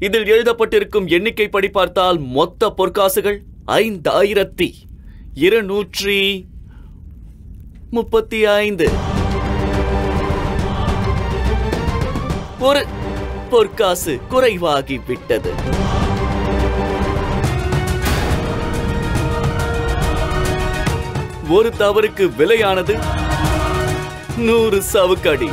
இதில் எழுதப்பட்டிருக்கும் எண்ணிக்கை படி பார்த்தால் மொத்த பொற்காசுகள் ஐந்தாயிரத்தி இருநூற்றி முப்பத்தி ஐந்து ஒரு பொற்காசு குறைவாகி விட்டது ஒரு தவறுக்கு விலையானது நூறு சவுக்கடி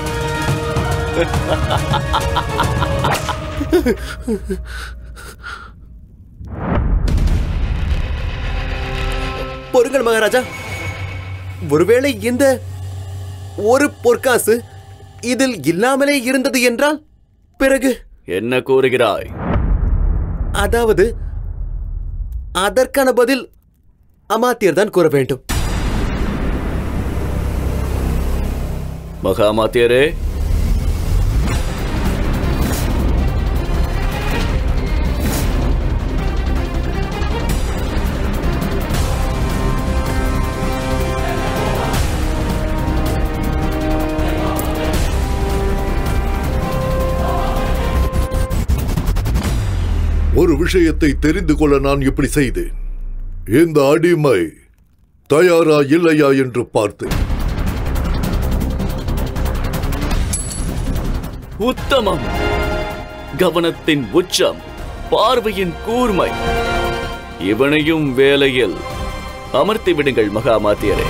பொறுங்கள் மகாராஜா ஒருவேளை இந்த ஒரு பொற்காசு இதில் இல்லாமலே இருந்தது என்றால் பிறகு என்ன கூறுகிறாய் அதாவது அதற்கான பதில் அமாத்தியர் தான் கூற வேண்டும் மகாமாத்தியரே ஒரு விஷயத்தை தெரிந்து கொள்ள நான் இப்படி செய்தேன் இந்த அடிமை தயாரா இல்லையா என்று பார்த்தேன் உத்தமம் கவனத்தின் உச்சம் பார்வையின் கூர்மை இவனையும் வேலையில் அமர்த்தி விடுங்கள் மகாமாத்தியரே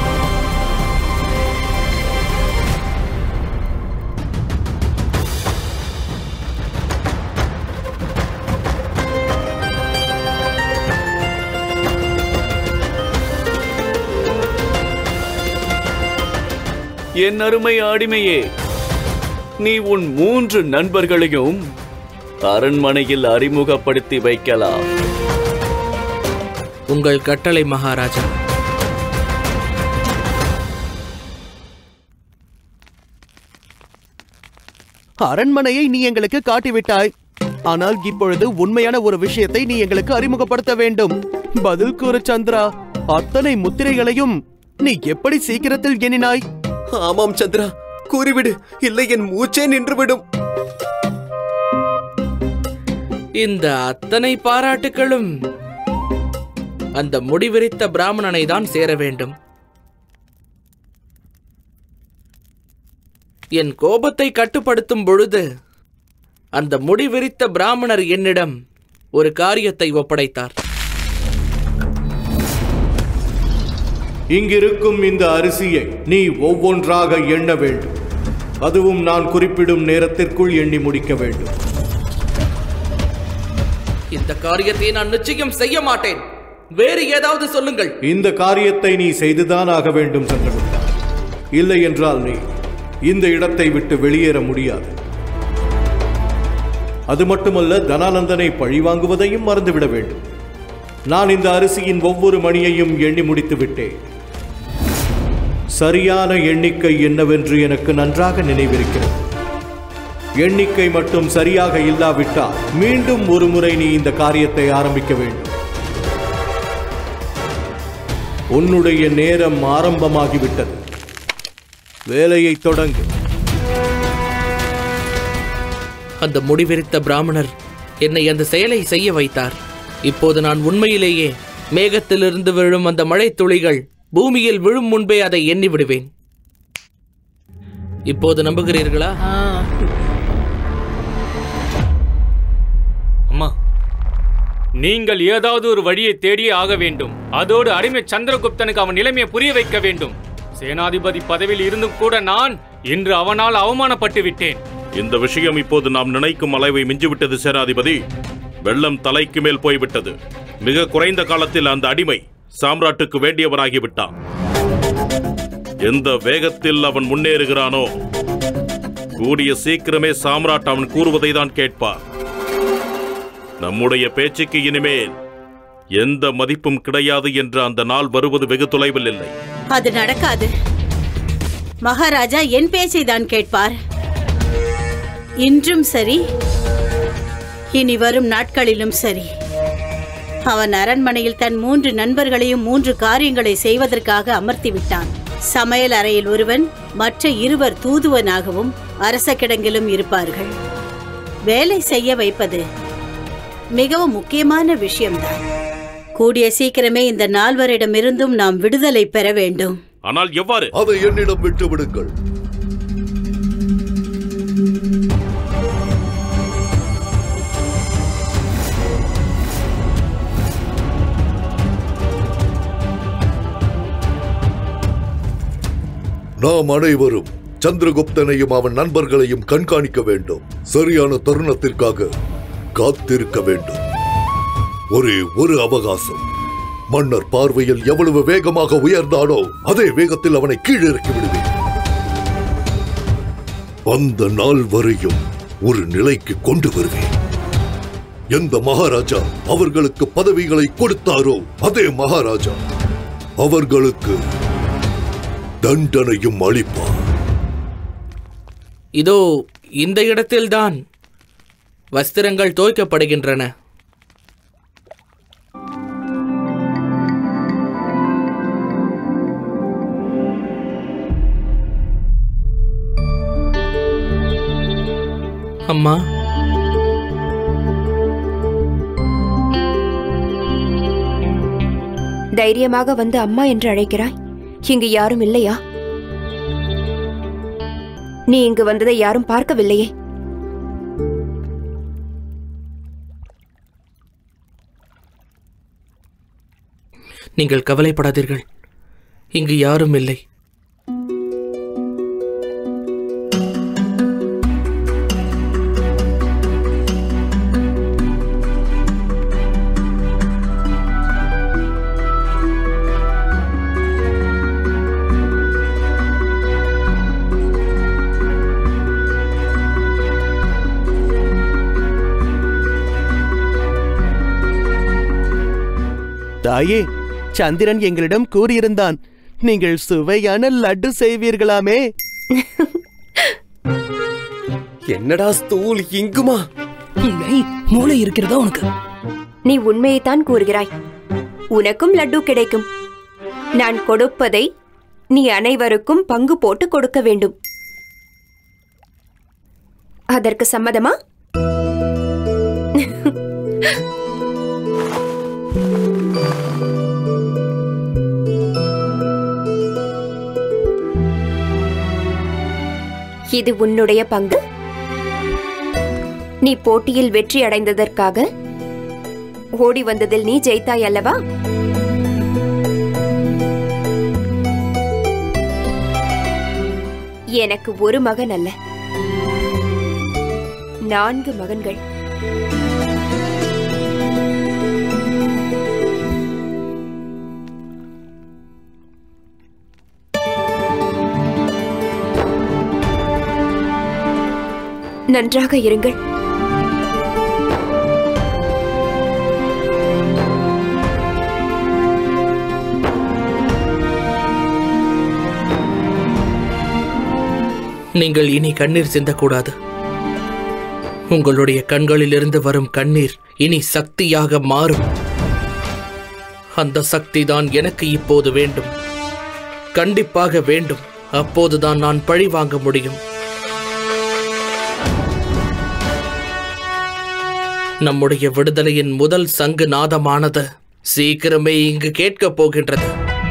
என் அருமை அடிமையே நீ உன் மூன்று நண்பர்களையும் அரண்மனையில் அறிமுகப்படுத்தி வைக்கலாம் உங்கள் கட்டளை மகாராஜா அரண்மனையை நீ எங்களுக்கு காட்டிவிட்டாய் ஆனால் இப்பொழுது உண்மையான ஒரு விஷயத்தை நீ எங்களுக்கு அறிமுகப்படுத்த வேண்டும் பதில் கூறு சந்திரா அத்தனை முத்திரைகளையும் நீ எப்படி சீக்கிரத்தில் எண்ணினாய் ஆமாம் சந்திரா கூறிவிடு இல்லை என் மூச்சே நின்றுவிடும் இந்த அத்தனை பாராட்டுகளும் அந்த முடிவிரித்த பிராமணனை தான் சேர வேண்டும் என் கோபத்தை கட்டுப்படுத்தும் பொழுது அந்த முடிவிரித்த பிராமணர் என்னிடம் ஒரு காரியத்தை ஒப்படைத்தார் இங்கிருக்கும் இந்த அரிசியை நீ ஒவ்வொன்றாக எண்ண வேண்டும் அதுவும் நான் குறிப்பிடும் நேரத்திற்குள் எண்ணி முடிக்க வேண்டும் இந்த காரியத்தை நான் நிச்சயம் செய்ய மாட்டேன் வேறு ஏதாவது சொல்லுங்கள் இந்த காரியத்தை நீ செய்துதான் ஆக வேண்டும் சந்திரகுப்தா இல்லை என்றால் நீ இந்த இடத்தை விட்டு வெளியேற முடியாது அது மட்டுமல்ல தனானந்தனை பழிவாங்குவதையும் மறந்துவிட வேண்டும் நான் இந்த அரிசியின் ஒவ்வொரு மணியையும் எண்ணி முடித்து விட்டேன் சரியான எண்ணிக்கை என்னவென்று எனக்கு நன்றாக நினைவிருக்கிறது எண்ணிக்கை மட்டும் சரியாக இல்லாவிட்டால் மீண்டும் ஒரு முறை நீ இந்த காரியத்தை ஆரம்பிக்க வேண்டும் உன்னுடைய நேரம் ஆரம்பமாகிவிட்டது வேலையை தொடங்கு அந்த முடிவெறித்த பிராமணர் என்னை அந்த செயலை செய்ய வைத்தார் இப்போது நான் உண்மையிலேயே மேகத்திலிருந்து விழும் அந்த மழைத் துளிகள் பூமியில் விழும் முன்பே அதை எண்ணி விடுவேன் இப்போது நம்புகிறீர்களா அம்மா நீங்கள் ஏதாவது ஒரு வழியை தேடியே ஆக வேண்டும் அதோடு அடிமை சந்திரகுப்தனுக்கு அவன் நிலைமையை புரிய வைக்க வேண்டும் சேனாதிபதி பதவியில் இருந்தும் கூட நான் இன்று அவனால் அவமானப்பட்டு விட்டேன் இந்த விஷயம் இப்போது நாம் நினைக்கும் அளவை மிஞ்சிவிட்டது சேனாதிபதி வெள்ளம் தலைக்கு மேல் போய்விட்டது மிக குறைந்த காலத்தில் அந்த அடிமை சாம்ராட்டுக்கு வேண்டியவனாகிவிட்டான் எந்த வேகத்தில் அவன் முன்னேறுகிறானோ கூடிய சீக்கிரமே சாம்ராட் அவன் கூறுவதை தான் கேட்பார் நம்முடைய பேச்சுக்கு இனிமேல் எந்த மதிப்பும் கிடையாது என்ற அந்த நாள் வருவது வெகு தொலைவில் இல்லை அது நடக்காது மகாராஜா என் பேச்சை தான் கேட்பார் இன்றும் சரி இனி வரும் நாட்களிலும் சரி அவன் அரண்மனையில் தன் மூன்று நண்பர்களையும் மூன்று காரியங்களை செய்வதற்காக அமர்த்தி விட்டான் சமையல் அறையில் ஒருவன் மற்ற இருவர் தூதுவனாகவும் அரச கிடங்கிலும் இருப்பார்கள் வேலை செய்ய வைப்பது மிகவும் முக்கியமான விஷயம்தான் கூடிய சீக்கிரமே இந்த நால்வரிடமிருந்தும் நாம் விடுதலை பெற வேண்டும் ஆனால் எவ்வாறு அதை என்னிடம் விட்டு விடுங்கள் நாம் அனைவரும் சந்திரகுப்தனையும் அவன் நண்பர்களையும் கண்காணிக்க வேண்டும் சரியான தருணத்திற்காக காத்திருக்க வேண்டும் ஒரே ஒரு அவகாசம் மன்னர் பார்வையில் எவ்வளவு வேகமாக உயர்ந்தானோ அதே வேகத்தில் அவனை கீழிறக்கி விடுவேன் அந்த நாள் வரையும் ஒரு நிலைக்கு கொண்டு வருவேன் எந்த மகாராஜா அவர்களுக்கு பதவிகளை கொடுத்தாரோ அதே மகாராஜா அவர்களுக்கு தண்டனையும் அளிப்பார் இதோ இந்த இடத்தில்தான் வஸ்திரங்கள் தோய்க்கப்படுகின்றன அம்மா தைரியமாக வந்து அம்மா என்று அழைக்கிறாய் இங்கு யாரும் இல்லையா நீ இங்கு வந்ததை யாரும் பார்க்கவில்லையே நீங்கள் கவலைப்படாதீர்கள் இங்கு யாரும் இல்லை தாயே சந்திரன் எங்களிடம் கூறியிருந்தான் நீங்கள் சுவையான லட்டு செய்வீர்களாமே என்னடா ஸ்தூல் இங்குமா இல்லை மூளை இருக்கிறதா உனக்கு நீ உண்மையைத்தான் கூறுகிறாய் உனக்கும் லட்டு கிடைக்கும் நான் கொடுப்பதை நீ அனைவருக்கும் பங்கு போட்டு கொடுக்க வேண்டும் அதற்கு சம்மதமா இது உன்னுடைய பங்கு நீ போட்டியில் வெற்றி அடைந்ததற்காக ஓடி வந்ததில் நீ ஜெயித்தாய் அல்லவா எனக்கு ஒரு மகன் அல்ல நான்கு மகன்கள் நன்றாக இருங்கள் நீங்கள் இனி கண்ணீர் சிந்தக்கூடாது உங்களுடைய கண்களிலிருந்து வரும் கண்ணீர் இனி சக்தியாக மாறும் அந்த சக்தி தான் எனக்கு இப்போது வேண்டும் கண்டிப்பாக வேண்டும் அப்போதுதான் நான் பழி வாங்க முடியும் நம்முடைய விடுதலையின் முதல் சங்கு நாதமானது சீக்கிரமே இங்கு கேட்கப் போகின்றது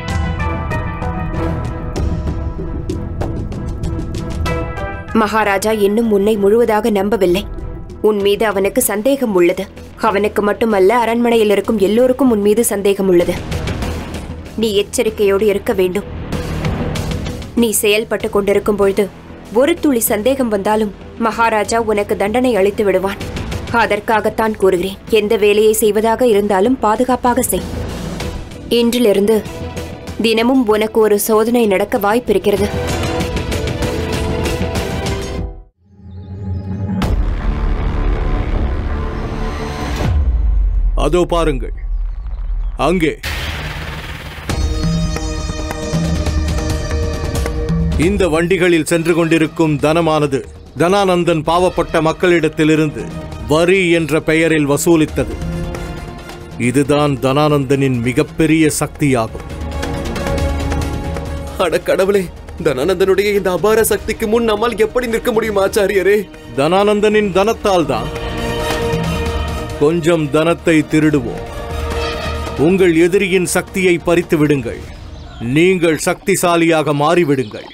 மகாராஜா இன்னும் உன்னை முழுவதாக நம்பவில்லை உன் மீது அவனுக்கு சந்தேகம் உள்ளது அவனுக்கு மட்டுமல்ல அரண்மனையில் இருக்கும் எல்லோருக்கும் உன் மீது சந்தேகம் உள்ளது நீ எச்சரிக்கையோடு இருக்க வேண்டும் நீ செயல்பட்டு கொண்டிருக்கும் பொழுது ஒரு துளி சந்தேகம் வந்தாலும் மகாராஜா உனக்கு தண்டனை அளித்து விடுவான் அதற்காகத்தான் கூறுகிறேன் எந்த வேலையை செய்வதாக இருந்தாலும் பாதுகாப்பாக செய் இன்றிலிருந்து தினமும் உனக்கு ஒரு சோதனை நடக்க வாய்ப்பிருக்கிறது அதோ பாருங்கள் அங்கே இந்த வண்டிகளில் சென்று கொண்டிருக்கும் தனமானது தனானந்தன் பாவப்பட்ட மக்களிடத்திலிருந்து வரி என்ற பெயரில் வசூலித்தது இதுதான் தனானந்தனின் மிகப்பெரிய சக்தியாகும் அட கடவுளே தனானந்தனுடைய இந்த அபார சக்திக்கு முன் நம்மால் எப்படி நிற்க முடியும் ஆச்சாரியரே தனானந்தனின் தனத்தால் தான் கொஞ்சம் தனத்தை திருடுவோம் உங்கள் எதிரியின் சக்தியை பறித்து விடுங்கள் நீங்கள் சக்திசாலியாக மாறிவிடுங்கள்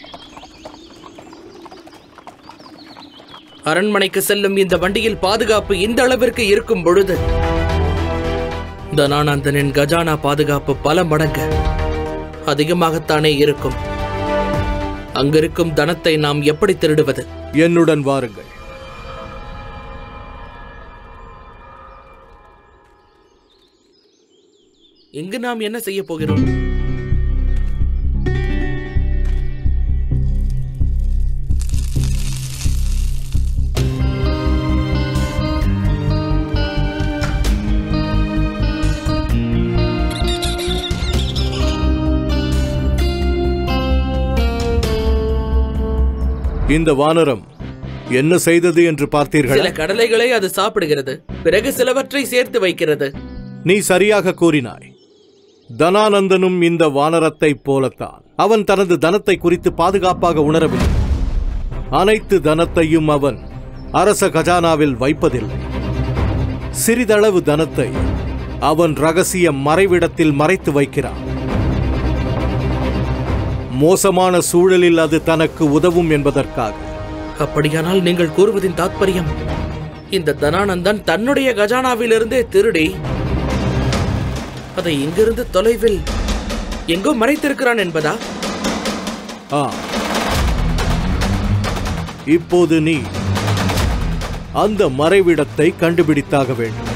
அரண்மனைக்கு செல்லும் இந்த வண்டியில் பாதுகாப்பு இந்த அளவிற்கு இருக்கும் பொழுது தனானந்தனின் கஜானா பாதுகாப்பு பல மடங்கு அதிகமாகத்தானே இருக்கும் அங்கிருக்கும் தனத்தை நாம் எப்படி திருடுவது என்னுடன் வாருங்கள் இங்கு நாம் என்ன செய்ய போகிறோம் இந்த வானரம் என்ன செய்தது என்று பார்த்தீர்கள் சில கடலைகளை அது சாப்பிடுகிறது பிறகு சிலவற்றை சேர்த்து வைக்கிறது நீ சரியாக கூறினாய் தனானந்தனும் இந்த வானரத்தைப் போலத்தான் அவன் தனது தனத்தை குறித்து பாதுகாப்பாக உணரவில்லை அனைத்து தனத்தையும் அவன் அரச கஜானாவில் வைப்பதில்லை சிறிதளவு தனத்தை அவன் ரகசிய மறைவிடத்தில் மறைத்து வைக்கிறான் மோசமான சூழலில் அது தனக்கு உதவும் என்பதற்காக அப்படியானால் நீங்கள் கூறுவதின் தாத்பரியம் இந்த தனானந்தன் தன்னுடைய கஜானாவிலிருந்தே திருடி அதை இங்கிருந்து தொலைவில் எங்கோ மறைத்திருக்கிறான் என்பதா ஆ இப்போது நீ அந்த மறைவிடத்தை கண்டுபிடித்தாக வேண்டும்